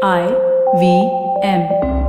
I V M.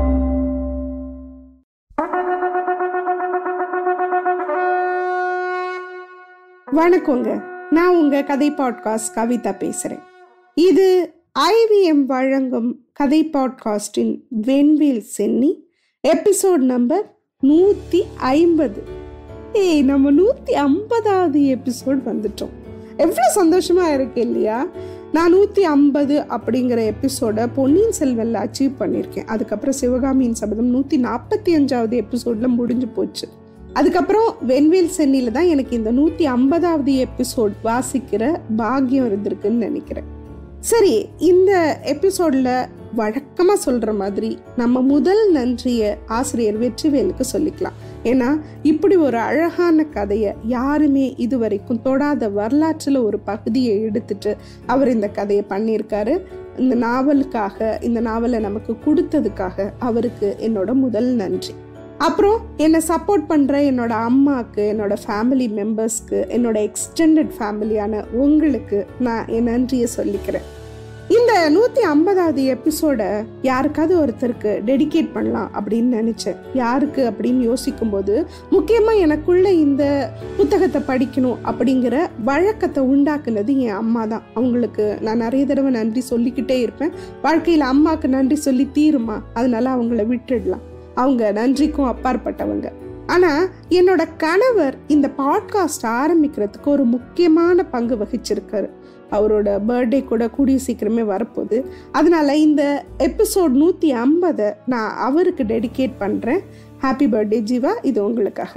வணக்கங்க நான் உங்க கதை பாட்காஸ்ட் கவிதா பேசுறேன் இது ஐவிஎம் வழங்கும் கதை பாட்காஸ்டின் வெண்வேல் சென்னி எபிசோட் நம்பர் நூற்றி ஐம்பது ஏய் நம்ம நூற்றி ஐம்பதாவது எபிசோட் வந்துட்டோம் எவ்வளோ சந்தோஷமா இருக்கு இல்லையா நான் நூற்றி ஐம்பது அப்படிங்கிற எபிசோட பொன்னியின் செல்வனில் அச்சீவ் பண்ணியிருக்கேன் அதுக்கப்புறம் சிவகாமியின் சபதம் நூற்றி நாற்பத்தி அஞ்சாவது எபிசோடில் முடிஞ்சு போச்சு அதுக்கப்புறம் வெண்வேல் சென்னியில் தான் எனக்கு இந்த நூற்றி ஐம்பதாவது எபிசோட் வாசிக்கிற பாக்கியம் இருந்திருக்குன்னு நினைக்கிறேன் சரி இந்த எபிசோடில் வழக்கமாக சொல்கிற மாதிரி நம்ம முதல் நன்றியை ஆசிரியர் வெற்றிவேலுக்கு சொல்லிக்கலாம் ஏன்னா இப்படி ஒரு அழகான கதையை யாருமே இதுவரைக்கும் தொடாத வரலாற்றில் ஒரு பகுதியை எடுத்துட்டு அவர் இந்த கதையை பண்ணியிருக்காரு இந்த நாவலுக்காக இந்த நாவலை நமக்கு கொடுத்ததுக்காக அவருக்கு என்னோட முதல் நன்றி அப்புறம் என்னை சப்போர்ட் பண்ணுற என்னோட அம்மாவுக்கு என்னோட ஃபேமிலி மெம்பர்ஸ்க்கு என்னோட எக்ஸ்டெண்டட் ஃபேமிலியான உங்களுக்கு நான் என் நன்றியை சொல்லிக்கிறேன் இந்த நூற்றி ஐம்பதாவது எபிசோடை யாருக்காவது ஒருத்தருக்கு டெடிகேட் பண்ணலாம் அப்படின்னு நினச்சேன் யாருக்கு அப்படின்னு யோசிக்கும்போது முக்கியமாக எனக்குள்ள இந்த புத்தகத்தை படிக்கணும் அப்படிங்கிற வழக்கத்தை உண்டாக்குனது என் அம்மா தான் அவங்களுக்கு நான் நிறைய தடவை நன்றி சொல்லிக்கிட்டே இருப்பேன் வாழ்க்கையில் அம்மாவுக்கு நன்றி சொல்லி தீருமா அதனால அவங்கள விட்டுடலாம் அவங்க நன்றிக்கும் அப்பாற்பட்டவங்க ஆனால் என்னோட கணவர் இந்த பாட்காஸ்ட் ஆரம்பிக்கிறதுக்கு ஒரு முக்கியமான பங்கு வகிச்சிருக்காரு அவரோட பர்த்டே கூட கூடிய சீக்கிரமே வரப்போகுது அதனால இந்த எபிசோட் நூற்றி ஐம்பதை நான் அவருக்கு டெடிகேட் பண்ணுறேன் ஹாப்பி பர்த்டே ஜீவா இது உங்களுக்காக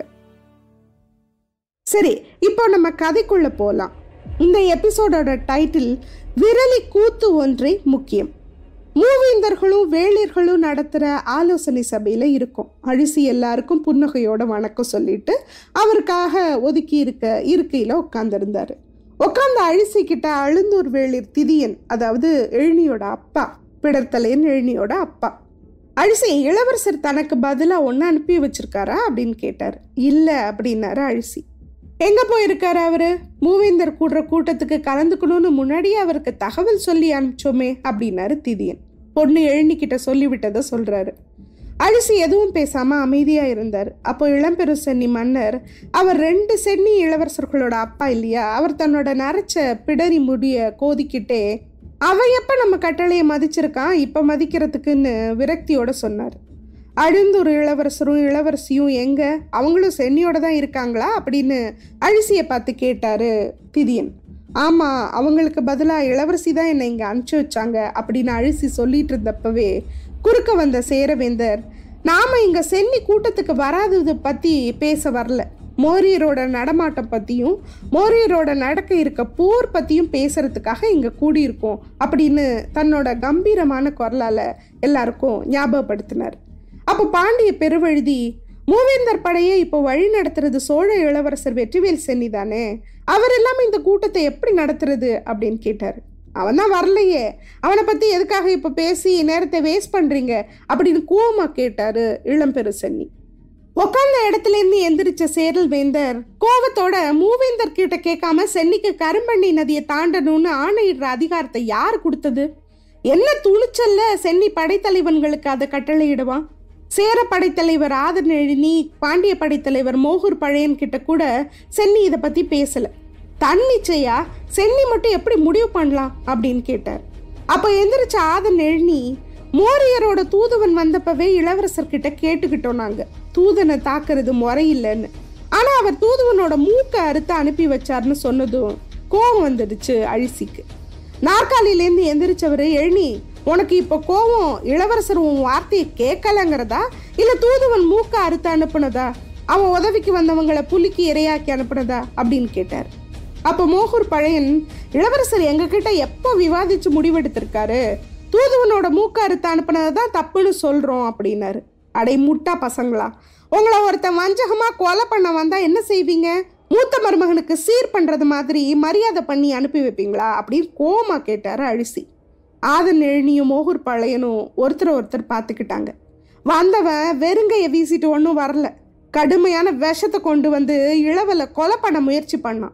சரி இப்போ நம்ம கதைக்குள்ள போகலாம் இந்த எபிசோடோட டைட்டில் விரலி கூத்து ஒன்றே முக்கியம் மூவேந்தர்களும் வேளிர்களும் நடத்துகிற ஆலோசனை சபையில் இருக்கும் அழிசி எல்லாருக்கும் புன்னகையோட வணக்கம் சொல்லிட்டு அவருக்காக ஒதுக்கி இருக்க இருக்கையில் உட்காந்துருந்தாரு உட்காந்த அழிசி கிட்ட அழுந்தூர் வேளிர் திதியன் அதாவது எழுனியோட அப்பா பிடர்த்தலையன் எழுனியோட அப்பா அழிசி இளவரசர் தனக்கு பதிலாக ஒன்று அனுப்பி வச்சிருக்காரா அப்படின்னு கேட்டார் இல்லை அப்படின்னாரு அழிசி எங்க போயிருக்காரு அவரு மூவேந்தர் கூடுற கூட்டத்துக்கு கலந்துக்கணும்னு முன்னாடியே அவருக்கு தகவல் சொல்லி அனுப்பிச்சோமே அப்படின்னாரு திதியன் பொண்ணு எழுநிக்கிட்ட சொல்லிவிட்டதை சொல்றாரு அழிசி எதுவும் பேசாம அமைதியா இருந்தார் அப்போ இளம்பெரு சென்னி மன்னர் அவர் ரெண்டு சென்னி இளவரசர்களோட அப்பா இல்லையா அவர் தன்னோட நரைச்ச பிடரி முடிய கோதிக்கிட்டே அவன் எப்ப நம்ம கட்டளையை மதிச்சிருக்கான் இப்ப மதிக்கிறதுக்குன்னு விரக்தியோட சொன்னார் அழுந்தூர் இளவரசரும் இளவரசியும் எங்க அவங்களும் சென்னியோட தான் இருக்காங்களா அப்படின்னு அழிசியை பார்த்து கேட்டாரு திதியன் ஆமா அவங்களுக்கு பதிலாக இளவரசி தான் என்னை இங்கே அனுப்பிச்சி வச்சாங்க அப்படின்னு அழிசி சொல்லிட்டு இருந்தப்பவே குறுக்க வந்த சேரவேந்தர் நாம இங்க சென்னி கூட்டத்துக்கு வராதது பத்தி பேச வரல மோரியரோட நடமாட்டம் பற்றியும் மோரியரோட நடக்க இருக்க போர் பற்றியும் பேசுறதுக்காக இங்கே கூடியிருக்கோம் அப்படின்னு தன்னோட கம்பீரமான குரலால் எல்லாருக்கும் ஞாபகப்படுத்தினார் அப்போ பாண்டிய பெருவழுதி மூவேந்தர் படையை இப்போ வழி நடத்துறது சோழ இளவரசர் வெற்றிவேல் சென்னி தானே அவர் இல்லாமல் இந்த கூட்டத்தை எப்படி நடத்துறது அப்படின்னு கேட்டார் அவன் தான் வரலையே அவனை பற்றி எதுக்காக இப்போ பேசி நேரத்தை வேஸ்ட் பண்ணுறீங்க அப்படின்னு கோமா கேட்டாரு இளம்பெரு சென்னி உட்காந்த இடத்துல இருந்து எந்திரிச்ச சேரல் வேந்தர் கோவத்தோட மூவேந்தர் கிட்ட கேட்காம சென்னிக்கு கரும்பண்ணி நதியை தாண்டணும்னு ஆணையிடுற அதிகாரத்தை யார் கொடுத்தது என்ன துணிச்சல்ல சென்னி படைத்தலைவன்களுக்கு அதை கட்டளையிடுவான் சேர படைத்தலைவர் ஆதனெழினி பாண்டிய படைத்தலைவர் மோகூர் பழையன் கிட்ட கூட சென்னி இதை பத்தி பேசல தன்னிச்சையா சென்னி மட்டும் எப்படி முடிவு பண்ணலாம் அப்படின்னு கேட்டார் அப்போ எந்திரிச்ச ஆதன் எழுநி மோரியரோட தூதுவன் வந்தப்பவே இளவரசர் கிட்ட கேட்டுக்கிட்டோம் நாங்க தூதனை தாக்குறது முறையில்லைன்னு ஆனா அவர் தூதுவனோட மூக்க அறுத்து அனுப்பி வச்சார்னு சொன்னதும் கோவம் வந்துடுச்சு அழிசிக்கு நாற்காலியிலேருந்து எந்திரிச்சவர் எழுநி உனக்கு இப்போ கோவம் இளவரசர் உன் வார்த்தையை கேட்கலங்கிறதா இல்லை தூதுவன் மூக்க அறுத்து அனுப்புனதா அவன் உதவிக்கு வந்தவங்களை புலிக்கு இரையாக்கி அனுப்புனதா அப்படின்னு கேட்டார் அப்போ மோகூர் பழையன் இளவரசர் எங்ககிட்ட எப்போ விவாதிச்சு முடிவெடுத்திருக்காரு தூதுவனோட மூக்க அறுத்து அனுப்புனதை தான் தப்புன்னு சொல்கிறோம் அப்படின்னாரு அடை முட்டா பசங்களா உங்களை ஒருத்தன் வஞ்சகமாக கொலை பண்ண வந்தால் என்ன செய்வீங்க மூத்த மருமகனுக்கு சீர் பண்ணுறது மாதிரி மரியாதை பண்ணி அனுப்பி வைப்பீங்களா அப்படின்னு கோமா கேட்டார் அழிசி ஆதன் எழுனியும் மோகூர் பழையனும் ஒருத்தர் ஒருத்தர் பார்த்துக்கிட்டாங்க வந்தவன் வெறுங்கையை வீசிட்டு ஒன்றும் வரல கடுமையான விஷத்தை கொண்டு வந்து இளவலை கொலை பண்ண முயற்சி பண்ணான்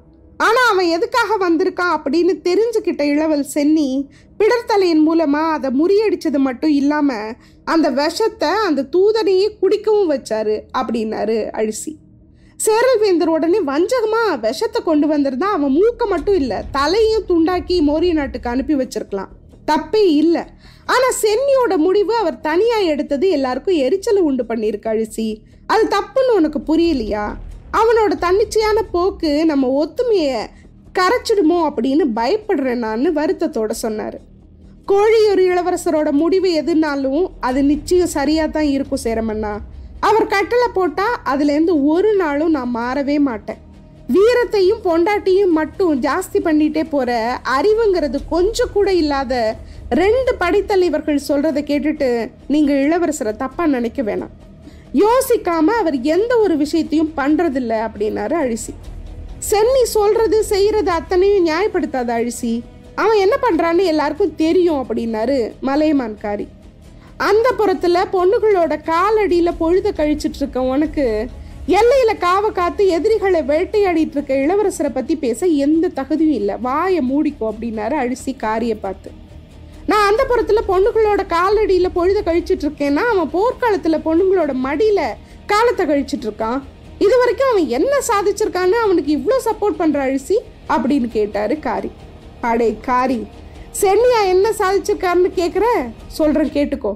ஆனா அவன் எதுக்காக வந்திருக்கான் அப்படின்னு தெரிஞ்சுக்கிட்ட இளவல் சென்னி பிடர்த்தலையின் மூலமா அதை முறியடிச்சது மட்டும் இல்லாம அந்த விஷத்தை அந்த தூதனையே குடிக்கவும் வச்சாரு அப்படின்னாரு அழிசி சேரல்வேந்தர் உடனே வஞ்சகமா விஷத்தை கொண்டு வந்திருந்தா அவன் மூக்க மட்டும் இல்ல தலையும் துண்டாக்கி மோரிய நாட்டுக்கு அனுப்பி வச்சிருக்கலாம் தப்பே இல்லை ஆனா சென்னியோட முடிவு அவர் தனியா எடுத்தது எல்லாருக்கும் எரிச்சலை உண்டு பண்ணியிருக்கு அழிசி அது தப்புன்னு உனக்கு புரியலையா அவனோட தன்னிச்சையான போக்கு நம்ம ஒத்துமையை கரைச்சிடுமோ அப்படின்னு பயப்படுறேன் நான் வருத்தத்தோட சொன்னாரு கோழியூர் இளவரசரோட முடிவு எதுனாலும் அது நிச்சயம் சரியா தான் இருக்கும் சேரமண்ணா அவர் கட்டளை போட்டா அதுலேருந்து ஒரு நாளும் நான் மாறவே மாட்டேன் வீரத்தையும் பொண்டாட்டியும் மட்டும் ஜாஸ்தி பண்ணிட்டே போற அறிவுங்கிறது கொஞ்சம் கூட இல்லாத ரெண்டு படைத்தலைவர்கள் சொல்றதை கேட்டுட்டு நீங்க இளவரசரை தப்பா நினைக்க வேணாம் யோசிக்காம அவர் எந்த ஒரு விஷயத்தையும் பண்றதில்ல அப்படின்னாரு அழிசி சென்னி சொல்றது செய்யறது அத்தனையும் நியாயப்படுத்தாத அழிசி அவன் என்ன பண்றான்னு எல்லாருக்கும் தெரியும் அப்படின்னாரு மலையமான்காரி அந்த புறத்துல பொண்ணுகளோட காலடியில பொழுத கழிச்சிட்டு இருக்க உனக்கு எல்லையில காவ காத்து எதிரிகளை வேட்டையாடிட்டு இருக்க இளவரசரை பத்தி பேச எந்த தகுதியும் இல்லை வாயை மூடிக்கோ அப்படின்னாரு அழிசி காரிய பார்த்து நான் அந்த புறத்துல பொண்ணுகளோட காலடியில பொழுத கழிச்சிட்டு இருக்கேன்னா அவன் போர்க்காலத்துல பொண்ணுங்களோட மடியில காலத்தை கழிச்சிட்டு இருக்கான் இது வரைக்கும் அவன் என்ன சாதிச்சிருக்கான்னு அவனுக்கு இவ்வளோ சப்போர்ட் பண்ற அழிசி அப்படின்னு கேட்டாரு காரி அடே காரி சென்னியா என்ன சாதிச்சிருக்காருன்னு கேக்குற சொல்றேன் கேட்டுக்கோ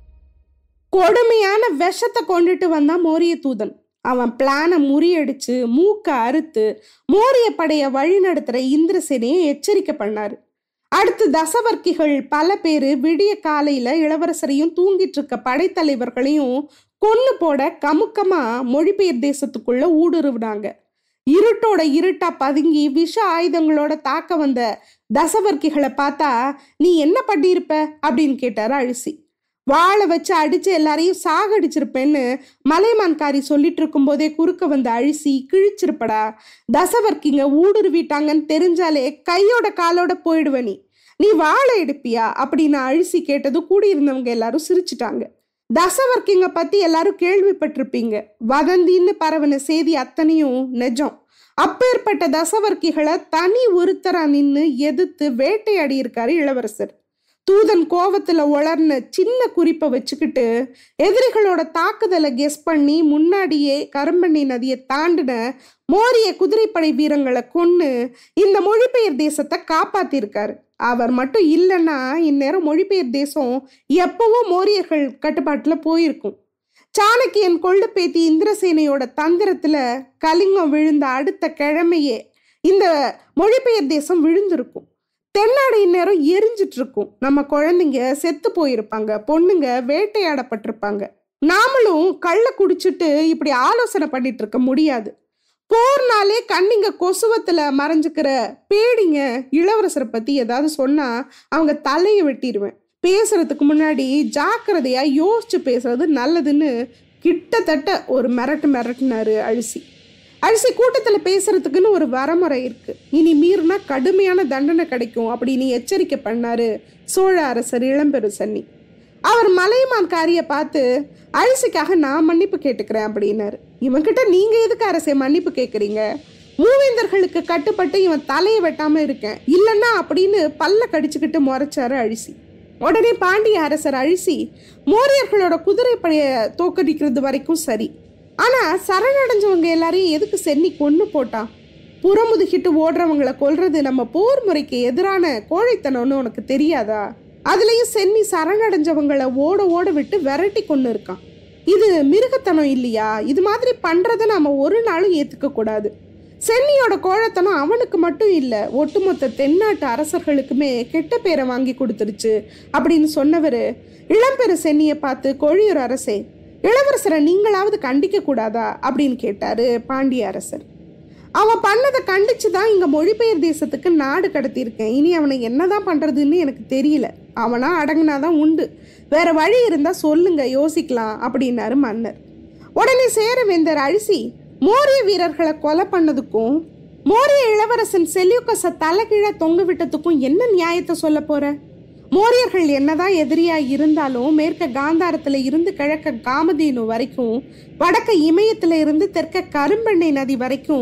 கொடுமையான விஷத்தை கொண்டுட்டு வந்தான் மோரிய தூதன் அவன் பிளானை முறியடிச்சு மூக்க அறுத்து மோரிய படைய வழிநடத்துற இந்திரசேனையை எச்சரிக்கை பண்ணாரு அடுத்து தசவர்க்கிகள் பல பேர் விடிய காலையில இளவரசரையும் தூங்கிட்டு இருக்க படைத்தலைவர்களையும் கொன்னு போட கமுக்கமா மொழிபெயர் தேசத்துக்குள்ள ஊடுருவினாங்க இருட்டோட இருட்டா பதுங்கி விஷ ஆயுதங்களோட தாக்க வந்த தசவர்க்கிகளை பார்த்தா நீ என்ன பண்ணியிருப்ப அப்படின்னு கேட்டாரு அழிசி வாழை வச்சு அடிச்சு எல்லாரையும் சாகடிச்சிருப்பேன்னு மலைமான்காரி சொல்லிட்டு இருக்கும்போதே குறுக்க வந்த அழிசி கிழிச்சிருப்படா தசவர்க்கிங்க ஊடுருவிட்டாங்கன்னு தெரிஞ்சாலே கையோட காலோட போயிடுவ நீ நீ வாழை எடுப்பியா அப்படின்னு அழிசி கேட்டது கூடியிருந்தவங்க எல்லாரும் சிரிச்சிட்டாங்க தசவர்க்கிங்க பத்தி எல்லாரும் கேள்விப்பட்டிருப்பீங்க வதந்தின்னு பரவன செய்தி அத்தனையும் நிஜம் அப்பேற்பட்ட தசவர்க்கிகளை தனி ஒருத்தரா நின்னு எதிர்த்து வேட்டையாடி இருக்காரு இளவரசர் தூதன் கோவத்துல உளர்ன சின்ன குறிப்பை வச்சுக்கிட்டு எதிரிகளோட தாக்குதலை கெஸ் பண்ணி முன்னாடியே கரும்பண்ணி நதியை தாண்டின மோரிய குதிரைப்படை வீரங்களை கொன்னு இந்த மொழிபெயர் தேசத்தை காப்பாத்திருக்காரு அவர் மட்டும் இல்லைன்னா இந்நேரம் மொழிபெயர் தேசம் எப்பவோ மோரியர்கள் கட்டுப்பாட்டுல போயிருக்கும் சாணக்கியன் கொள்ளு பேத்தி இந்திரசேனையோட தந்திரத்துல கலிங்கம் விழுந்த அடுத்த கிழமையே இந்த மொழிபெயர் தேசம் விழுந்திருக்கும் தென்னாடு இந்நேரம் எரிஞ்சிட்டு இருக்கும் நம்ம குழந்தைங்க செத்து போயிருப்பாங்க பொண்ணுங்க வேட்டையாடப்பட்டிருப்பாங்க நாமளும் கள்ள குடிச்சிட்டு இப்படி ஆலோசனை பண்ணிட்டு இருக்க முடியாது போர்னாலே கண்ணிங்க கொசுவத்துல மறைஞ்சுக்கிற பேடிங்க இளவரசரை பத்தி ஏதாவது சொன்னா அவங்க தலையை வெட்டிடுவேன் பேசுறதுக்கு முன்னாடி ஜாக்கிரதையா யோசிச்சு பேசுறது நல்லதுன்னு கிட்டத்தட்ட ஒரு மிரட்டு மிரட்டுனாரு அழிசி அரிசி கூட்டத்தில் பேசுறதுக்குன்னு ஒரு வரமுறை இருக்கு இனி மீறினா கடுமையான தண்டனை கிடைக்கும் அப்படின்னு எச்சரிக்கை பண்ணாரு சோழ அரசர் இளம்பெரு சன்னி அவர் மலையமான் காரியை பார்த்து அரிசிக்காக நான் மன்னிப்பு கேட்டுக்கிறேன் அப்படின்னாரு இவன்கிட்ட நீங்க எதுக்கு அரசே மன்னிப்பு கேட்குறீங்க மூவேந்தர்களுக்கு கட்டுப்பட்டு இவன் தலையை வெட்டாம இருக்கேன் இல்லைன்னா அப்படின்னு பல்ல கடிச்சுக்கிட்டு முறைச்சாரு அழிசி உடனே பாண்டிய அரசர் அழிசி மோரியர்களோட குதிரைப்படைய தோக்கடிக்கிறது வரைக்கும் சரி ஆனா சரணடைஞ்சவங்க எல்லாரையும் எதுக்கு சென்னி கொன்னு போட்டான் புறமுதுகிட்டு ஓடுறவங்களை கொல்றது நம்ம போர் முறைக்கு எதிரான கோழைத்தனம்னு உனக்கு தெரியாதா அதுலயும் சென்னி சரணடைஞ்சவங்களை ஓட ஓட விட்டு விரட்டி கொண்டு இருக்கான் இது மிருகத்தனம் இல்லையா இது மாதிரி பண்றதை நாம ஒரு நாளும் ஏத்துக்க கூடாது சென்னியோட கோழத்தனம் அவனுக்கு மட்டும் இல்லை ஒட்டுமொத்த தென்னாட்டு அரசர்களுக்குமே கெட்ட பேரை வாங்கி கொடுத்துருச்சு அப்படின்னு சொன்னவர் இளம்பெரு சென்னியை பார்த்து கொழியூர் அரசே இளவரசரை நீங்களாவது கண்டிக்க கூடாதா அப்படின்னு கேட்டாரு பாண்டிய அரசர் அவன் பண்ணதை கண்டிச்சு தான் இங்க மொழிபெயர் தேசத்துக்கு நாடு கடத்தியிருக்கேன் இனி அவனை என்னதான் பண்றதுன்னு எனக்கு தெரியல அவனா அடங்குனாதான் உண்டு வேற வழி இருந்தா சொல்லுங்க யோசிக்கலாம் அப்படின்னாரு மன்னர் உடனே சேரவேந்தர் அழிசி மோரிய வீரர்களை கொலை பண்ணதுக்கும் மோரிய இளவரசன் செல்யூக்கஸை தலைகீழ தொங்க விட்டதுக்கும் என்ன நியாயத்தை சொல்ல போற மோரியர்கள் என்னதான் எதிரியா இருந்தாலும் மேற்க காந்தாரத்துல இருந்து கிழக்க காமதேனு வரைக்கும் வடக்க இமயத்துல இருந்து தெற்க கரும்பெண்ணை நதி வரைக்கும்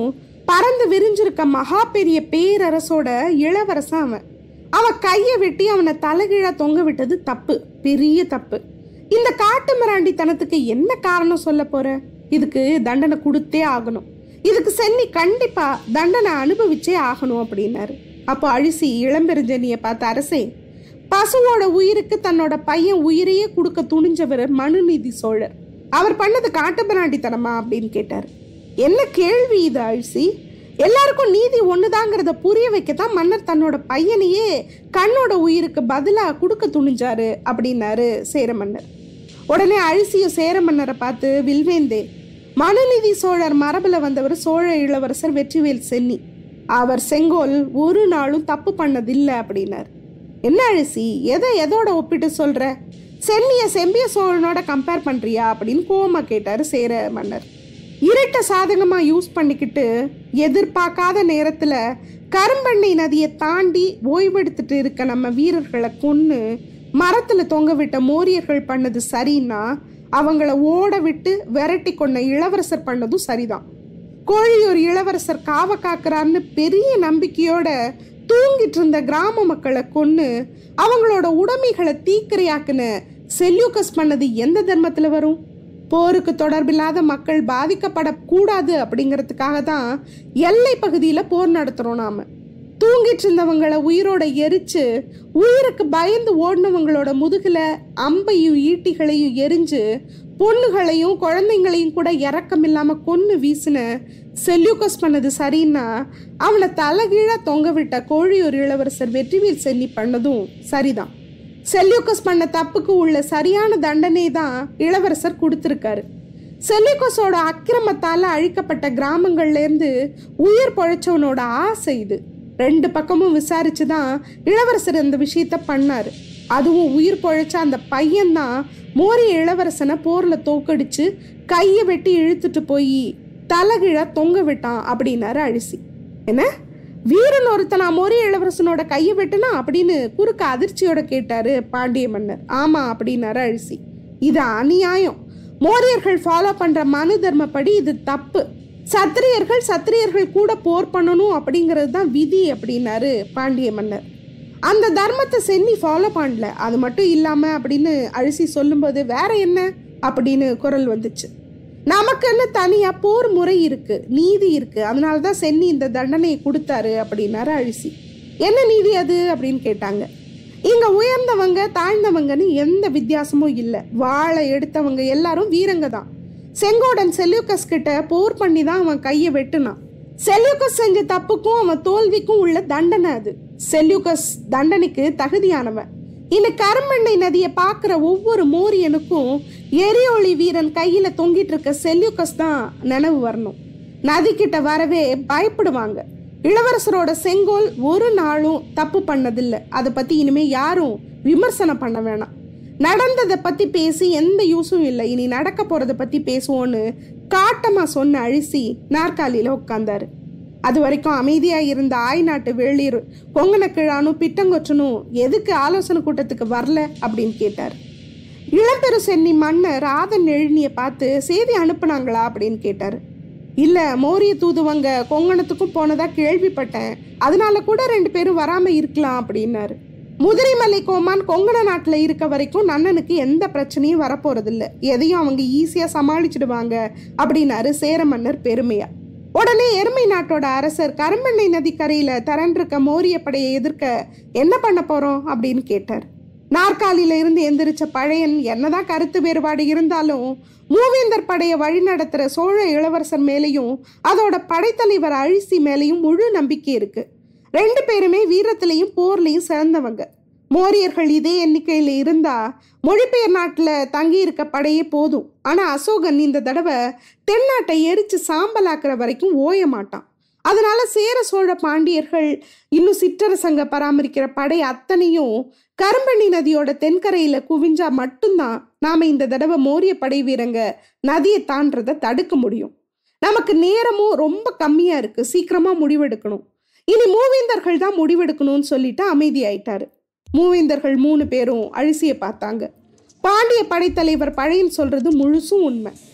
பறந்து விரிஞ்சிருக்க மகா பெரிய பேரரசோட இளவரசன் அவன் அவன் கையை வெட்டி அவனை தலைகீழா தொங்க விட்டது தப்பு பெரிய தப்பு இந்த காட்டு மிராண்டித்தனத்துக்கு என்ன காரணம் சொல்ல போற இதுக்கு தண்டனை கொடுத்தே ஆகணும் இதுக்கு சென்னி கண்டிப்பா தண்டனை அனுபவிச்சே ஆகணும் அப்படின்னாரு அப்போ அழிசி இளம்பெருஞ்சனிய பார்த்த அரசே பசுவோட உயிருக்கு தன்னோட பையன் உயிரையே கொடுக்க துணிஞ்சவர் மனுநீதி சோழர் அவர் பண்ணது காட்டு பிராண்டித்தனமா அப்படின்னு கேட்டார் என்ன கேள்வி இது அழிசி எல்லாருக்கும் நீதி ஒண்ணுதாங்கிறத புரிய வைக்கத்தான் மன்னர் தன்னோட பையனையே கண்ணோட உயிருக்கு பதிலா கொடுக்க துணிஞ்சாரு அப்படின்னாரு சேர மன்னர் உடனே அழிசிய சேர மன்னரை பார்த்து வில்வேந்தே மனுநீதி சோழர் மரபுல வந்தவர் சோழ இளவரசர் வெற்றிவேல் சென்னி அவர் செங்கோல் ஒரு நாளும் தப்பு பண்ணதில்லை அப்படின்னார் என்ன அழிசி எதை எதோட ஒப்பிட்டு சொல்ற சென்னிய செம்பிய சோழனோட கம்பேர் பண்றியா அப்படின்னு கோவமா கேட்டாரு சேர மன்னர் இருட்ட சாதகமா யூஸ் பண்ணிக்கிட்டு எதிர்பார்க்காத நேரத்துல கரும்பண்ணை நதியை தாண்டி ஓய்வெடுத்துட்டு இருக்க நம்ம வீரர்களை கொன்னு மரத்துல தொங்க விட்ட மோரியர்கள் பண்ணது சரின்னா அவங்கள ஓட விட்டு விரட்டி கொண்ட இளவரசர் பண்ணதும் சரிதான் கோழியூர் இளவரசர் காவ காக்குறான்னு பெரிய நம்பிக்கையோட தூங்கிட்டு இருந்த கிராம மக்களை கொன்னு அவங்களோட உடைமைகளை தீக்கிரையாக்குன செல்யூக்கஸ் பண்ணது எந்த தர்மத்துல வரும் போருக்கு தொடர்பில்லாத மக்கள் பாதிக்கப்படக்கூடாது அப்படிங்கிறதுக்காக தான் எல்லை பகுதியில் போர் நடத்துகிறோம் நாம தூங்கிட்டு இருந்தவங்கள உயிரோட எரிச்சு உயிருக்கு பயந்து ஓடினவங்களோட முதுகுல அம்பையும் ஈட்டிகளையும் எரிஞ்சு பொண்ணுகளையும் குழந்தைங்களையும் கூட இறக்கம் இல்லாம கொன்னு வீசின செல்யூக்கஸ் பண்ணது சரின்னா அவனை தலைகீழா தொங்க விட்ட கோழியூர் இளவரசர் வெற்றிவேல் சென்னி பண்ணதும் சரிதான் செல்யூக்கஸ் பண்ண தப்புக்கு உள்ள சரியான தண்டனை தான் இளவரசர் கொடுத்திருக்காரு செல்யூக்கஸோட அக்கிரமத்தால அழிக்கப்பட்ட கிராமங்கள்ல இருந்து உயிர் பொழைச்சவனோட ஆசை இது ரெண்டு பக்கமும் விசாரிச்சு தான் இளவரசர் இந்த விஷயத்த பண்ணாரு அதுவும் உயிர் பொழைச்ச அந்த பையன்தான் மோரிய இளவரசனை போர்ல தோக்கடிச்சு கையை வெட்டி இழுத்துட்டு போய் தலைகீழா தொங்க விட்டான் அப்படின்னாரு அழிசி என்ன வீரன் ஒருத்தனா மோரிய இளவரசனோட கையை வெட்டுனா அப்படின்னு குறுக்க அதிர்ச்சியோட கேட்டாரு பாண்டிய மன்னர் ஆமா அப்படின்னாரு அழிசி இது அநியாயம் மோரியர்கள் ஃபாலோ பண்ற மனு தர்மப்படி இது தப்பு சத்திரியர்கள் சத்திரியர்கள் கூட போர் பண்ணணும் அப்படிங்கிறது தான் விதி அப்படின்னாரு பாண்டிய மன்னர் அந்த தர்மத்தை சென்னி ஃபாலோ பண்ணல அது மட்டும் இல்லாம அப்படின்னு அழிசி சொல்லும்போது வேற என்ன அப்படின்னு குரல் வந்துச்சு நமக்குன்னு தனியா போர் முறை இருக்கு நீதி இருக்கு அதனால தான் சென்னி இந்த தண்டனையை கொடுத்தாரு அப்படின்னாரு அழிசி என்ன நீதி அது அப்படின்னு கேட்டாங்க இங்க உயர்ந்தவங்க தாழ்ந்தவங்கன்னு எந்த வித்தியாசமும் இல்லை வாழை எடுத்தவங்க எல்லாரும் வீரங்க தான் செங்கோடன் செல்யூக்கஸ் கிட்ட போர் பண்ணி தான் அவன் கையை வெட்டுனான் செல்யூக்கஸ் செஞ்ச தப்புக்கும் அவன் தோல்விக்கும் உள்ள தண்டனை அது செல்யூக்கஸ் தண்டனைக்கு தகுதியானவன் இந்த கருமெண்ணை நதியை பார்க்குற ஒவ்வொரு மோரியனுக்கும் எரியோளி வீரன் கையில தொங்கிட்டு இருக்க செல்யூக்கஸ் தான் நினைவு வரணும் நதி கிட்ட வரவே பயப்படுவாங்க இளவரசரோட செங்கோல் ஒரு நாளும் தப்பு பண்ணதில்லை அதை பத்தி இனிமே யாரும் விமர்சனம் பண்ண வேணாம் நடந்ததை பத்தி பேசி எந்த யூஸும் இல்லை இனி நடக்க போறதை பத்தி பேசுவோன்னு காட்டமா சொன்ன அழிசி நாற்காலியில உட்கார்ந்தாரு அது வரைக்கும் அமைதியா இருந்த ஆய் நாட்டு வெளியூர் கொங்கன கிழானும் பிட்டங்கொற்றனும் எதுக்கு ஆலோசனை கூட்டத்துக்கு வரல அப்படின்னு கேட்டார் இளம்பெரு சென்னி மன்னர் ஆதன் எழுநிய பார்த்து செய்தி அனுப்புனாங்களா அப்படின்னு கேட்டார் இல்ல மோரிய தூதுவங்க கொங்கணத்துக்கும் போனதா கேள்விப்பட்டேன் அதனால கூட ரெண்டு பேரும் வராம இருக்கலாம் அப்படின்னாரு முதிரைமலை கோமான் கொங்கண நாட்டுல இருக்க வரைக்கும் நன்னனுக்கு எந்த பிரச்சனையும் வரப்போறதில்ல எதையும் அவங்க ஈஸியா சமாளிச்சிடுவாங்க அப்படின்னாரு சேர மன்னர் பெருமையா உடனே எருமை நாட்டோட அரசர் கரும்பெண்ணை நதிக்கரையில திரண்டிருக்க மோரிய படையை எதிர்க்க என்ன பண்ண போறோம் அப்படின்னு கேட்டார் நாற்காலியில இருந்து எந்திரிச்ச பழையன் என்னதான் கருத்து வேறுபாடு இருந்தாலும் மூவேந்தர் படையை வழிநடத்துற சோழ இளவரசர் மேலேயும் அதோட படைத்தலைவர் அழிசி மேலேயும் முழு நம்பிக்கை இருக்கு ரெண்டு பேருமே வீரத்திலையும் போர்லையும் சிறந்தவங்க மோரியர்கள் இதே எண்ணிக்கையில் இருந்தா மொழிபெயர் நாட்டில் தங்கி இருக்க படையே போதும் ஆனால் அசோகன் இந்த தடவை தென்னாட்டை எரிச்சு சாம்பலாக்குற வரைக்கும் ஓய மாட்டான் அதனால சேர சோழ பாண்டியர்கள் இன்னும் சிற்றரசங்க பராமரிக்கிற படை அத்தனையும் கரும்பணி நதியோட தென்கரையில குவிஞ்சா மட்டும்தான் நாம இந்த தடவை மோரிய படை வீரங்க நதியை தாண்டறத தடுக்க முடியும் நமக்கு நேரமும் ரொம்ப கம்மியா இருக்கு சீக்கிரமா முடிவெடுக்கணும் இனி மூவேந்தர்கள் தான் முடிவெடுக்கணும்னு சொல்லிட்டு அமைதியாயிட்டாரு மூவேந்தர்கள் மூணு பேரும் அழிசிய பார்த்தாங்க பாண்டிய படைத்தலைவர் பழையன் சொல்றது முழுசும் உண்மை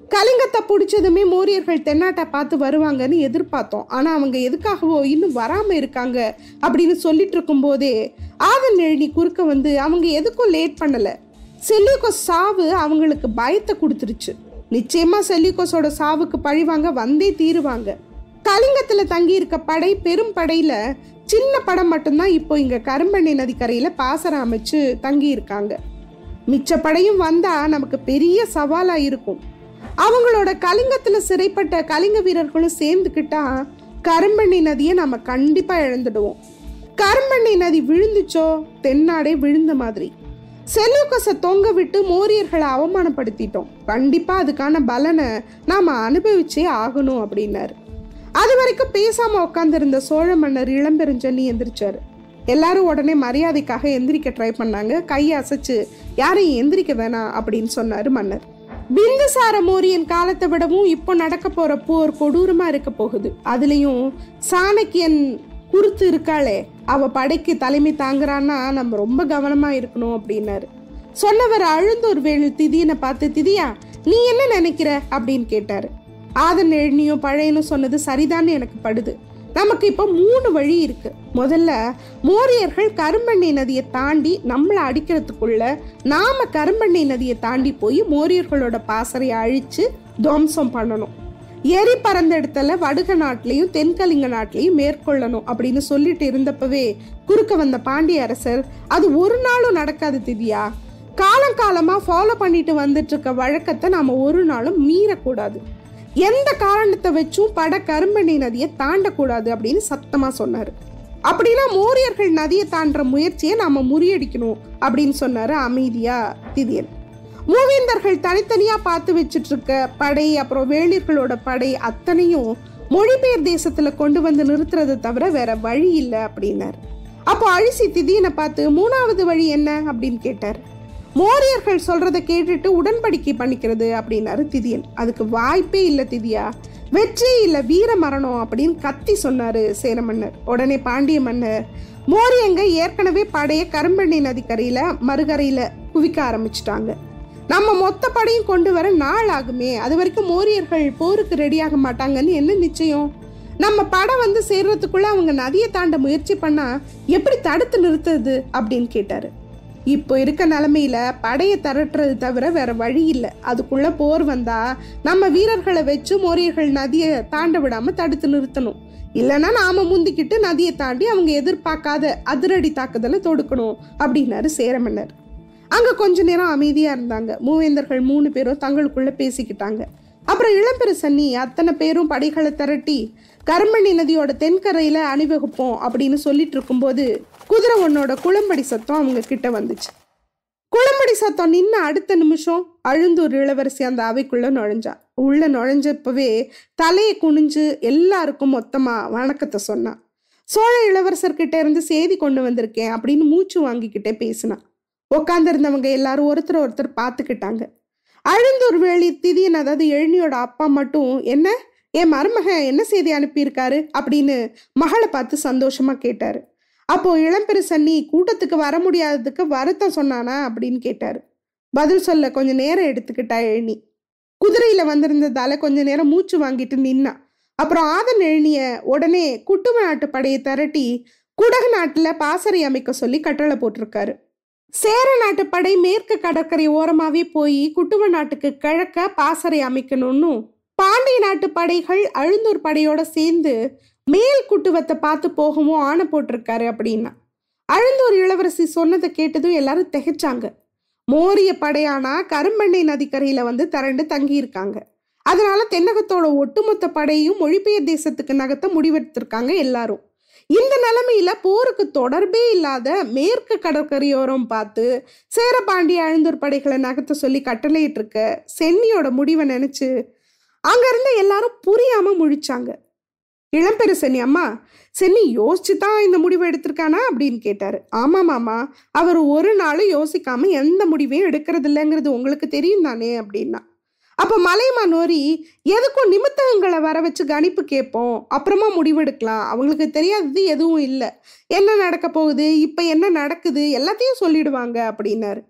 கலிங்கத்தை பிடிச்சதுமே மோரியர்கள் தென்னாட்டை பார்த்து வருவாங்கன்னு எதிர்பார்த்தோம் ஆனா அவங்க எதுக்காகவோ இன்னும் வராம இருக்காங்க அப்படின்னு சொல்லிட்டு இருக்கும்போதே ஆதன் எழுநி குறுக்க வந்து அவங்க எதுக்கும் லேட் பண்ணல செல்லிகோஸ் சாவு அவங்களுக்கு பயத்தை கொடுத்துருச்சு நிச்சயமா செல்லிகோஸோட சாவுக்கு பழிவாங்க வந்தே தீருவாங்க கலிங்கத்துல தங்கி இருக்க படை பெரும் படையில சின்ன படம் மட்டும்தான் இப்போ இங்க கரும்பண்ணி நதிக்கரையில பாசரம் அமைச்சு தங்கி இருக்காங்க மிச்ச படையும் வந்தா நமக்கு பெரிய சவாலா இருக்கும் அவங்களோட கலிங்கத்துல சிறைப்பட்ட கலிங்க வீரர்களும் சேர்ந்துக்கிட்டா கரும்பண்ணி நதியை நம்ம கண்டிப்பா இழந்துடுவோம் கரும்பண்ணி நதி விழுந்துச்சோ தென்னாடே விழுந்த மாதிரி செல்லுக்கசை தொங்க விட்டு மோரியர்களை அவமானப்படுத்திட்டோம் கண்டிப்பா அதுக்கான பலனை நாம அனுபவிச்சே ஆகணும் அப்படின்னாரு அது வரைக்கும் பேசாம உட்காந்துருந்த சோழ மன்னர் இளம்பெருஞ்சென்னி எந்திரிச்சாரு எல்லாரும் உடனே மரியாதைக்காக எந்திரிக்க ட்ரை பண்ணாங்க கையை அசைச்சு யாரையும் எந்திரிக்க வேணாம் அப்படின்னு சொன்னாரு மன்னர் பிந்துசார மோரியன் காலத்தை விடவும் இப்போ நடக்க போற போர் கொடூரமா இருக்க போகுது அதுலயும் சாணக்கியன் குருத்து இருக்காளே அவ படைக்கு தலைமை தாங்குறான்னா நம்ம ரொம்ப கவனமா இருக்கணும் அப்படின்னாரு சொன்னவர் அழுந்தூர் வேலு திதியனை பார்த்து திதியா நீ என்ன நினைக்கிற அப்படின்னு கேட்டாரு ஆதன் எழுனியும் பழையனும் சொன்னது சரிதான்னு எனக்கு படுது நமக்கு இப்போ மூணு வழி இருக்கு முதல்ல மோரியர்கள் கரும்பண்ணை நதியை தாண்டி நம்மளை அடிக்கிறதுக்குள்ள நாம கரும்பண்ணை நதியை தாண்டி போய் மோரியர்களோட பாசறையை அழிச்சு துவம்சம் பண்ணணும் எரி பறந்த இடத்துல வடுக நாட்டிலையும் தென்கலிங்க நாட்டிலையும் மேற்கொள்ளணும் அப்படின்னு சொல்லிட்டு இருந்தப்பவே குறுக்க வந்த பாண்டிய அரசர் அது ஒரு நாளும் நடக்காது திவ்யா காலம் காலமா ஃபாலோ பண்ணிட்டு வந்துட்டு இருக்க வழக்கத்தை நாம ஒரு நாளும் மீறக்கூடாது எந்த காரணத்தை வச்சும் பட கரும்பணி நதியை தாண்டக்கூடாது அப்படின்னு சத்தமா சொன்னாரு அப்படின்னா மோரியர்கள் நதியை தாண்டுற முயற்சியை நாம முறியடிக்கணும் அப்படின்னு சொன்னாரு அமைதியா திதியன் மூவேந்தர்கள் தனித்தனியா பார்த்து வச்சிட்டு இருக்க படை அப்புறம் வேளிர்களோட படை அத்தனையும் மொழிபெயர் தேசத்துல கொண்டு வந்து நிறுத்துறதை தவிர வேற வழி இல்லை அப்படின்னாரு அப்போ அழிசி திதியனை பார்த்து மூணாவது வழி என்ன அப்படின்னு கேட்டார் மோரியர்கள் சொல்றதை கேட்டுட்டு உடன்படிக்கை பண்ணிக்கிறது அப்படின்னாரு திதியன் அதுக்கு வாய்ப்பே இல்லை திதியா வெற்றி இல்லை வீர மரணம் அப்படின்னு கத்தி சொன்னாரு சேர மன்னர் உடனே பாண்டிய மன்னர் மோரியங்க ஏற்கனவே படைய கரும்பண்ணி நதிக்கரையில மறுகரையில குவிக்க ஆரம்பிச்சிட்டாங்க நம்ம மொத்த படையும் கொண்டு வர நாள் ஆகுமே அது வரைக்கும் மோரியர்கள் போருக்கு ரெடியாக மாட்டாங்கன்னு என்ன நிச்சயம் நம்ம படம் வந்து சேர்றதுக்குள்ள அவங்க நதியை தாண்ட முயற்சி பண்ணா எப்படி தடுத்து நிறுத்துறது அப்படின்னு கேட்டாரு இப்போ இருக்க நிலமையில படையை திரட்டுறது தவிர வேற வழி இல்லை அதுக்குள்ள போர் வந்தா நம்ம வீரர்களை வச்சு மோரியர்கள் நதியை தாண்ட விடாம தடுத்து நிறுத்தணும் இல்லைன்னா நாம முந்திக்கிட்டு நதியை தாண்டி அவங்க எதிர்பார்க்காத அதிரடி தாக்குதலை தொடுக்கணும் அப்படின்னாரு சேரமன்னர் அங்க கொஞ்ச நேரம் அமைதியா இருந்தாங்க மூவேந்தர்கள் மூணு பேரும் தங்களுக்குள்ள பேசிக்கிட்டாங்க அப்புறம் இளம்பெருசன்னி அத்தனை பேரும் படைகளை திரட்டி கருமணி நதியோட தென்கரையில அணிவகுப்போம் அப்படின்னு சொல்லிட்டு இருக்கும்போது குதிரை ஒன்னோட குளம்படி சத்தம் அவங்க கிட்ட வந்துச்சு குளம்படி சத்தம் நின்ன அடுத்த நிமிஷம் அழுந்தூர் இளவரசி அந்த அவைக்குள்ள நுழைஞ்சா உள்ள நுழைஞ்சப்பவே தலையை குனிஞ்சு எல்லாருக்கும் மொத்தமா வணக்கத்தை சொன்னான் சோழ இளவரசர்கிட்ட இருந்து செய்தி கொண்டு வந்திருக்கேன் அப்படின்னு மூச்சு வாங்கிக்கிட்டே பேசினான் உட்காந்துருந்தவங்க எல்லாரும் ஒருத்தர் ஒருத்தர் பார்த்துக்கிட்டாங்க அழுந்தூர் வேலி திதியன் அதாவது எழுனியோட அப்பா மட்டும் என்ன என் மருமகன் என்ன செய்தி அனுப்பியிருக்காரு அப்படின்னு மகளை பார்த்து சந்தோஷமா கேட்டாரு அப்போ இளம்பெருசன்னி கூட்டத்துக்கு வர முடியாததுக்கு வருத்தம் சொன்னானா அப்படின்னு கேட்டாரு பதில் சொல்ல கொஞ்ச நேரம் எடுத்துக்கிட்டா எழுனி குதிரையில வந்திருந்ததால கொஞ்ச நேரம் மூச்சு வாங்கிட்டு நின்னா அப்புறம் ஆதன் எழுனிய உடனே குட்டும நாட்டு படையை திரட்டி குடகு நாட்டுல பாசறை அமைக்க சொல்லி கட்டளை போட்டிருக்காரு சேர நாட்டு படை மேற்கு கடற்கரை ஓரமாவே போய் குட்டுவ நாட்டுக்கு கிழக்க பாசறை அமைக்கணும்னு பாண்டிய நாட்டு படைகள் அழுந்தூர் படையோட சேர்ந்து மேல் குட்டுவத்தை பார்த்து போகவும் ஆணை போட்டிருக்காரு அப்படின்னா அழுந்தூர் இளவரசி சொன்னதை கேட்டதும் எல்லாரும் திகைச்சாங்க மோரிய படையானா கரும்பண்ணை நதிக்கரையில வந்து திரண்டு தங்கி இருக்காங்க அதனால தென்னகத்தோட ஒட்டுமொத்த படையும் மொழிபெயர் தேசத்துக்கு நகர்த்த முடிவெடுத்திருக்காங்க எல்லாரும் இந்த நிலைமையில போருக்கு தொடர்பே இல்லாத மேற்கு கடற்கரையோரம் பார்த்து சேரபாண்டிய அழுந்தூர் படைகளை நகர்த்த சொல்லி கட்டளையிட்டு இருக்க சென்னியோட முடிவை நினைச்சு அங்க இருந்த எல்லாரும் புரியாம முழிச்சாங்க இளம்பெரு சென்னி அம்மா சென்னி யோசிச்சு தான் இந்த முடிவை எடுத்திருக்கானா அப்படின்னு கேட்டாரு ஆமா மாமா அவர் ஒரு நாளும் யோசிக்காம எந்த முடிவையும் எடுக்கிறது இல்லைங்கிறது உங்களுக்கு தெரியும் தானே அப்படின்னா அப்ப மலையமா நோரி எதுக்கும் நிமித்தங்களை வர வச்சு கணிப்பு கேட்போம் அப்புறமா முடிவெடுக்கலாம் அவங்களுக்கு தெரியாதது எதுவும் இல்லை என்ன நடக்க போகுது இப்ப என்ன நடக்குது எல்லாத்தையும் சொல்லிடுவாங்க அப்படின்னாரு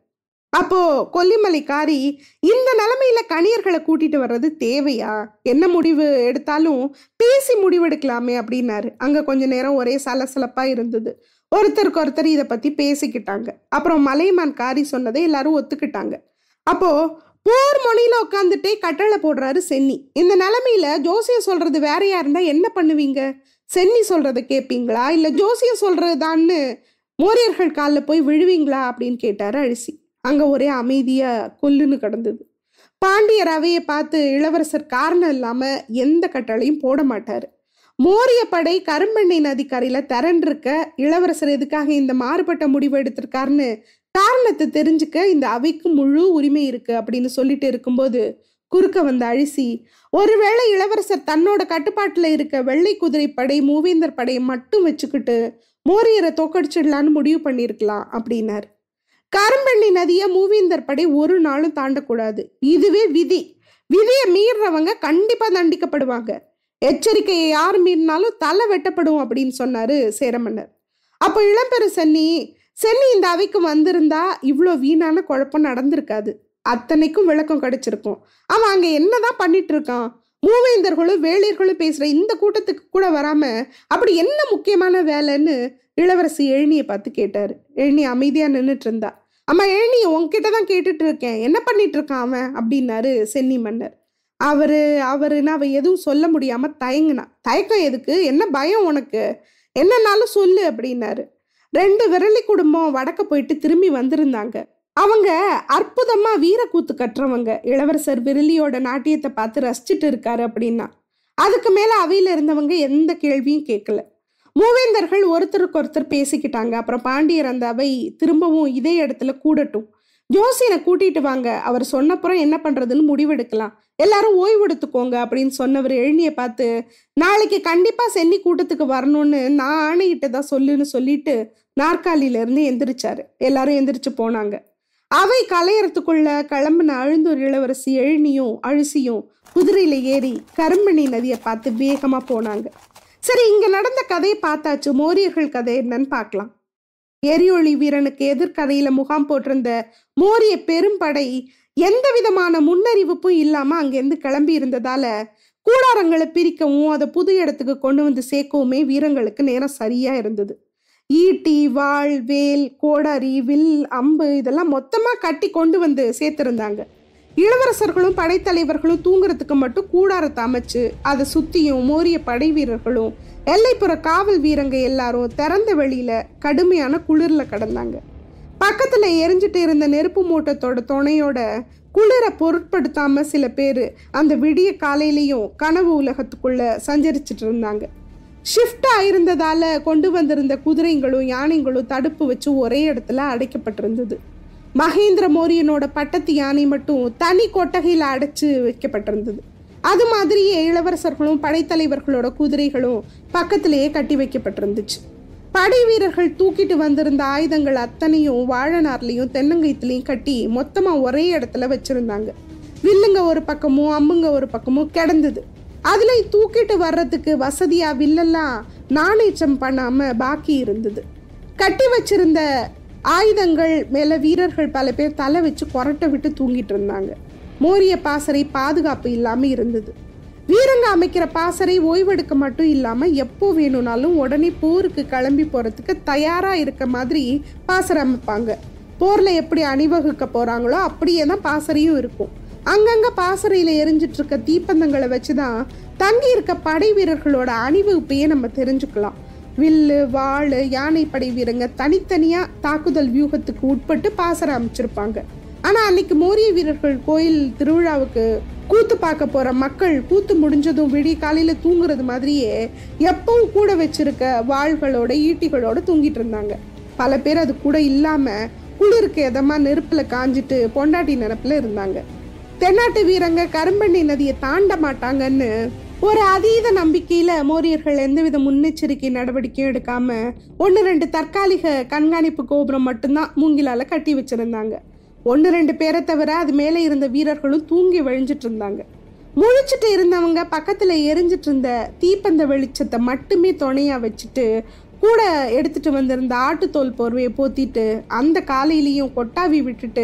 அப்போ கொல்லிமலைக்காரி இந்த நிலைமையில கணியர்களை கூட்டிட்டு வர்றது தேவையா என்ன முடிவு எடுத்தாலும் பேசி முடிவெடுக்கலாமே அப்படின்னாரு அங்க கொஞ்ச நேரம் ஒரே சலசலப்பா இருந்தது ஒருத்தருக்கு ஒருத்தர் இதை பத்தி பேசிக்கிட்டாங்க அப்புறம் மலைமான் காரி சொன்னதை எல்லாரும் ஒத்துக்கிட்டாங்க அப்போ போர் மொழியில உட்காந்துட்டே கட்டளை போடுறாரு சென்னி இந்த நிலைமையில ஜோசியம் சொல்றது வேறையா இருந்தா என்ன பண்ணுவீங்க சென்னி சொல்றதை கேட்பீங்களா இல்ல ஜோசியம் சொல்றதுதான்னு மோரியர்கள் காலில் போய் விழுவீங்களா அப்படின்னு கேட்டாரு அழிசி அங்க ஒரே அமைதியா கொல்லுன்னு கிடந்தது பாண்டியர் அவையை பார்த்து இளவரசர் காரணம் இல்லாம எந்த கட்டளையும் போட மாட்டாரு மோரிய படை கரும்பெண்ணை நதிக்கரையில திரண்டிருக்க இளவரசர் எதுக்காக இந்த மாறுபட்ட முடிவு எடுத்திருக்காருன்னு காரணத்தை தெரிஞ்சுக்க இந்த அவைக்கு முழு உரிமை இருக்கு அப்படின்னு சொல்லிட்டு இருக்கும்போது குறுக்க வந்த அழிசி ஒருவேளை இளவரசர் தன்னோட கட்டுப்பாட்டுல இருக்க வெள்ளை குதிரை படை மூவேந்தர் படையை மட்டும் வச்சுக்கிட்டு மோரியரை தோக்கடிச்சிடலான்னு முடிவு பண்ணியிருக்கலாம் அப்படின்னாரு கரும்பெண்ணி நதியை மூவேந்தர் படை ஒரு நாளும் தாண்டக்கூடாது இதுவே விதி விதியை மீறுறவங்க கண்டிப்பா தண்டிக்கப்படுவாங்க எச்சரிக்கையை யார் மீறினாலும் தலை வெட்டப்படும் அப்படின்னு சொன்னாரு சேரமன்னர் அப்போ இளம்பெரு சென்னி சென்னி இந்த அவைக்கு வந்திருந்தா இவ்வளோ வீணான குழப்பம் நடந்திருக்காது அத்தனைக்கும் விளக்கம் கிடைச்சிருக்கும் அவன் அங்க என்னதான் பண்ணிட்டு இருக்கான் மூவேந்தர்களும் வேளிர்களும் பேசுற இந்த கூட்டத்துக்கு கூட வராம அப்படி என்ன முக்கியமான வேலைன்னு இளவரசி எழினியை பார்த்து கேட்டாரு எழினி அமைதியா நின்றுட்டு இருந்தா அம்மா எழினி உன்கிட்ட தான் கேட்டுட்டு இருக்கேன் என்ன பண்ணிட்டு இருக்கான் அவன் அப்படின்னாரு சென்னி மன்னர் அவரு அவருன்னு அவ எதுவும் சொல்ல முடியாம தயங்குனா தயக்கம் எதுக்கு என்ன பயம் உனக்கு என்னன்னாலும் சொல்லு அப்படின்னாரு ரெண்டு விரலி குடும்பம் வடக்க போயிட்டு திரும்பி வந்திருந்தாங்க அவங்க அற்புதமா வீரக்கூத்து கட்டுறவங்க இளவரசர் விரலியோட நாட்டியத்தை பார்த்து ரசிச்சுட்டு இருக்காரு அப்படின்னா அதுக்கு மேல அவையில இருந்தவங்க எந்த கேள்வியும் கேட்கல மூவேந்தர்கள் ஒருத்தருக்கு ஒருத்தர் பேசிக்கிட்டாங்க அப்புறம் பாண்டியர் அந்த அவை திரும்பவும் இதே இடத்துல கூடட்டும் ஜோசியனை கூட்டிட்டு வாங்க அவர் சொன்னப்புறம் என்ன பண்றதுன்னு முடிவெடுக்கலாம் எல்லாரும் ஓய்வு எடுத்துக்கோங்க அப்படின்னு சொன்னவர் எழினியை பார்த்து நாளைக்கு கண்டிப்பா சென்னி கூட்டத்துக்கு வரணும்னு நான் ஆணையிட்டதா சொல்லுன்னு சொல்லிட்டு நாற்காலியில இருந்து எந்திரிச்சாரு எல்லாரும் எந்திரிச்சு போனாங்க அவை கலையறதுக்குள்ள கிளம்புன அழுந்தூர் இளவரசி எழினியும் அழிசியும் குதிரையில ஏறி கரும்பணி நதியை பார்த்து வேகமா போனாங்க சரி இங்க நடந்த கதையை பார்த்தாச்சு மோரியர்கள் கதை என்னன்னு பார்க்கலாம் எரிஒளி வீரனுக்கு எதிர்கரையில முகாம் போட்டிருந்த மோரிய பெரும்படை எந்த விதமான முன்னறிவிப்பும் இல்லாம அங்கிருந்து கிளம்பி இருந்ததால கூடாரங்களை பிரிக்கவும் அதை புது இடத்துக்கு கொண்டு வந்து சேர்க்கவுமே வீரங்களுக்கு நேரம் சரியா இருந்தது ஈட்டி வாள் வேல் கோடாரி வில் அம்பு இதெல்லாம் மொத்தமா கட்டி கொண்டு வந்து சேர்த்திருந்தாங்க இளவரசர்களும் படைத்தலைவர்களும் தூங்குறதுக்கு மட்டும் கூடாரத்தை அமைச்சு அதை சுத்தியும் மோரிய படை வீரர்களும் எல்லைப்புற காவல் வீரங்க எல்லாரும் திறந்த வெளியில கடுமையான குளிர்ல கடந்தாங்க பக்கத்துல எரிஞ்சிட்டு இருந்த நெருப்பு மூட்டத்தோட துணையோட குளிரை பொருட்படுத்தாம சில பேர் அந்த விடிய காலையிலையும் கனவு உலகத்துக்குள்ள சஞ்சரிச்சிட்டு இருந்தாங்க ஷிஃப்ட் ஆயிருந்ததால கொண்டு வந்திருந்த குதிரைங்களும் யானைங்களும் தடுப்பு வச்சு ஒரே இடத்துல அடைக்கப்பட்டிருந்தது மகேந்திர மோரியனோட பட்டத்து யானை மட்டும் தனி கொட்டகையில் அடைச்சு வைக்கப்பட்டிருந்தது அது மாதிரியே இளவரசர்களும் படைத்தலைவர்களோட குதிரைகளும் பக்கத்திலேயே கட்டி வைக்கப்பட்டிருந்துச்சு படை வீரர்கள் தூக்கிட்டு வந்திருந்த ஆயுதங்கள் அத்தனையும் வாழைநார்லையும் தென்னங்கயத்துலையும் கட்டி மொத்தமா ஒரே இடத்துல வச்சிருந்தாங்க வில்லுங்க ஒரு பக்கமும் அம்புங்க ஒரு பக்கமும் கிடந்தது அதுல தூக்கிட்டு வர்றதுக்கு வசதியா வில்லெல்லாம் நாணேற்றம் பண்ணாம பாக்கி இருந்தது கட்டி வச்சிருந்த ஆயுதங்கள் மேல வீரர்கள் பல பேர் தலை வச்சு கொரட்டை விட்டு தூங்கிட்டு இருந்தாங்க மோரிய பாசறை பாதுகாப்பு இல்லாம இருந்தது வீரங்க அமைக்கிற பாசறை ஓய்வெடுக்க மட்டும் இல்லாம எப்போ வேணும்னாலும் உடனே போருக்கு கிளம்பி போறதுக்கு தயாரா இருக்க மாதிரி பாசறை அமைப்பாங்க போர்ல எப்படி அணிவகுக்க போறாங்களோ அப்படியே தான் பாசறையும் இருக்கும் அங்கங்க பாசறையில எரிஞ்சிட்டு இருக்க தீப்பந்தங்களை வச்சுதான் தங்கி இருக்க படை வீரர்களோட அணிவகுப்பையே நம்ம தெரிஞ்சுக்கலாம் வில்லு வாள் யானைப்படை வீரங்க தனித்தனியா தாக்குதல் வியூகத்துக்கு உட்பட்டு பாசறை அமைச்சிருப்பாங்க ஆனா அன்னைக்கு மோரிய வீரர்கள் கோயில் திருவிழாவுக்கு கூத்து பார்க்க போற மக்கள் கூத்து முடிஞ்சதும் விடிய காலையில தூங்குறது மாதிரியே எப்பவும் கூட வச்சிருக்க வாள்களோட ஈட்டிகளோட தூங்கிட்டு இருந்தாங்க பல பேர் அது கூட இல்லாம குளிருக்கு எதமா நெருப்புல காஞ்சிட்டு பொண்டாட்டி நினப்புல இருந்தாங்க தென்னாட்டு வீரங்க கரும்பண்ணி நதியை தாண்ட மாட்டாங்கன்னு ஒரு அதீத நம்பிக்கையில மோரியர்கள் எந்தவித முன்னெச்சரிக்கை நடவடிக்கையும் எடுக்காம ஒன்று ரெண்டு தற்காலிக கண்காணிப்பு கோபுரம் மட்டும்தான் மூங்கிலால கட்டி வச்சிருந்தாங்க ஒன்று ரெண்டு பேரை தவிர அது மேலே இருந்த வீரர்களும் தூங்கி வழிஞ்சிட்டு இருந்தாங்க முழிச்சிட்டு இருந்தவங்க பக்கத்துல எரிஞ்சிட்டு இருந்த தீப்பந்த வெளிச்சத்தை மட்டுமே துணையா வச்சுட்டு கூட எடுத்துட்டு வந்திருந்த ஆட்டுத்தோல் போர்வையை போத்திட்டு அந்த காலையிலையும் கொட்டாவி விட்டுட்டு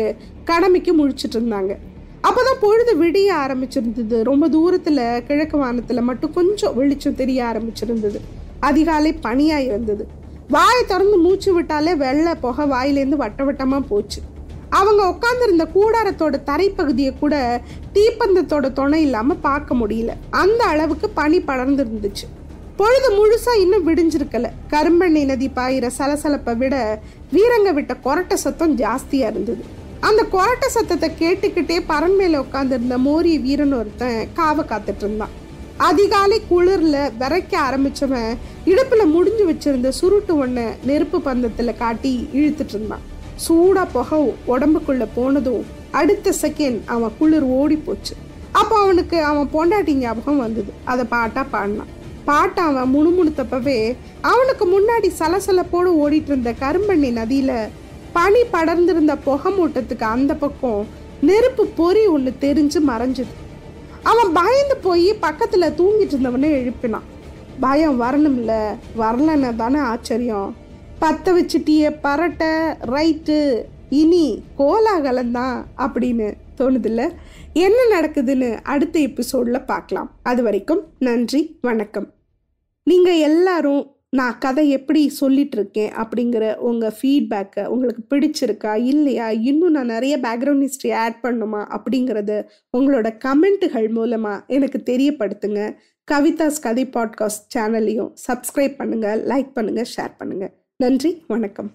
கடமைக்கு முழிச்சிட்டு இருந்தாங்க அப்போதான் பொழுது விடிய ஆரம்பிச்சிருந்தது ரொம்ப தூரத்துல கிழக்கு வானத்துல மட்டும் கொஞ்சம் வெளிச்சம் தெரிய ஆரம்பிச்சிருந்தது அதிகாலை பனியா இருந்தது வாயை திறந்து மூச்சு விட்டாலே வெள்ளை புகை வாயிலேருந்து வட்ட வட்டமா போச்சு அவங்க உட்காந்துருந்த கூடாரத்தோட தரைப்பகுதியை கூட தீப்பந்தத்தோட துணை இல்லாம பார்க்க முடியல அந்த அளவுக்கு பனி படர்ந்து இருந்துச்சு பொழுது முழுசா இன்னும் விடிஞ்சிருக்கல கரும்பண்ணி நதி பாயிற சலசலப்பை விட வீரங்க விட்ட கொரட்டை சத்தம் ஜாஸ்தியா இருந்தது அந்த கொரட்டை சத்தத்தை கேட்டுக்கிட்டே பரன் மேல உட்காந்துருந்த மோரிய வீரன் ஒருத்தன் காவ காத்துட்டு இருந்தான் அதிகாலை குளிர்ல விரைக்க ஆரம்பிச்சவன் இடுப்புல முடிஞ்சு வச்சிருந்த சுருட்டு ஒண்ண நெருப்பு பந்தத்துல காட்டி இழுத்துட்டு இருந்தான் சூடா புகை உடம்புக்குள்ள போனதும் அடுத்த செகண்ட் அவன் குளிர் ஓடி போச்சு அப்போ அவனுக்கு அவன் பொண்டாட்டி ஞாபகம் வந்தது அதை பாட்டா பாடினான் பாட்டை அவன் முணுமுணுத்தப்பவே அவனுக்கு முன்னாடி சலசலப்போடு ஓடிட்டு இருந்த கரும்பண்ணி நதியில பனி படர்ந்திருந்த புகை மூட்டத்துக்கு அந்த பக்கம் நெருப்பு பொறி ஒன்று தெரிஞ்சு மறைஞ்சுது அவன் பயந்து போய் பக்கத்துல தூங்கிட்டு இருந்தவனே எழுப்பினான் பயம் வரணும்ல வரலன்னு தானே ஆச்சரியம் பத்த வச்சுட்டிய பரட்டை ரைட்டு இனி கோலாகலம் தான் அப்படின்னு தோணுதில்ல என்ன நடக்குதுன்னு அடுத்த எபிசோடில் பார்க்கலாம் அது வரைக்கும் நன்றி வணக்கம் நீங்கள் எல்லாரும் நான் கதை எப்படி சொல்லிட்டு இருக்கேன் அப்படிங்கிற உங்கள் ஃபீட்பேக்கை உங்களுக்கு பிடிச்சிருக்கா இல்லையா இன்னும் நான் நிறைய பேக்ரவுண்ட் ஹிஸ்ட்ரி ஆட் பண்ணுமா அப்படிங்கிறத உங்களோட கமெண்ட்டுகள் மூலமாக எனக்கு தெரியப்படுத்துங்க கவிதாஸ் கதை பாட்காஸ்ட் சேனலையும் சப்ஸ்கிரைப் பண்ணுங்கள் லைக் பண்ணுங்கள் ஷேர் பண்ணுங்கள் நன்றி வணக்கம்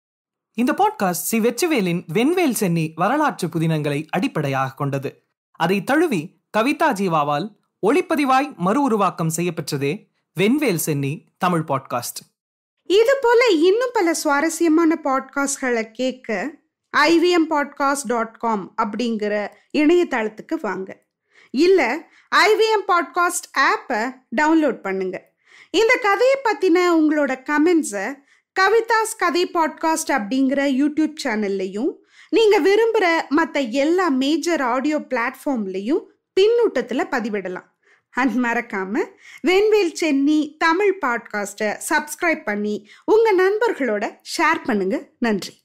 இந்த பாட்காஸ்ட் சி வெற்றிவேலின் வெண்வேல் சென்னி வரலாற்று புதினங்களை அடிப்படையாக கொண்டது அதை தழுவி கவிதா ஜீவாவால் ஒளிப்பதிவாய் மறு உருவாக்கம் செய்யப்பெற்றதே வெண்வேல் சென்னி தமிழ் பாட்காஸ்ட் இது போல இன்னும் பல சுவாரஸ்யமான பாட்காஸ்ட்களை கேட்க ஐவிஎம் பாட்காஸ்ட் டாட் காம் அப்படிங்கிற இணையதளத்துக்கு வாங்க இல்லை ஐவிஎம் பாட்காஸ்ட் ஆப்பை டவுன்லோட் பண்ணுங்க இந்த கதையை பற்றின உங்களோட கமெண்ட்ஸை கவிதாஸ் கதை பாட்காஸ்ட் அப்படிங்கிற யூடியூப் சேனல்லையும் நீங்கள் விரும்புகிற மற்ற எல்லா மேஜர் ஆடியோ பிளாட்ஃபார்ம்லையும் பின்னூட்டத்தில் பதிவிடலாம் அண்ட் மறக்காம வெண்வேல் சென்னி தமிழ் பாட்காஸ்ட்டை சப்ஸ்கிரைப் பண்ணி உங்கள் நண்பர்களோட ஷேர் பண்ணுங்க நன்றி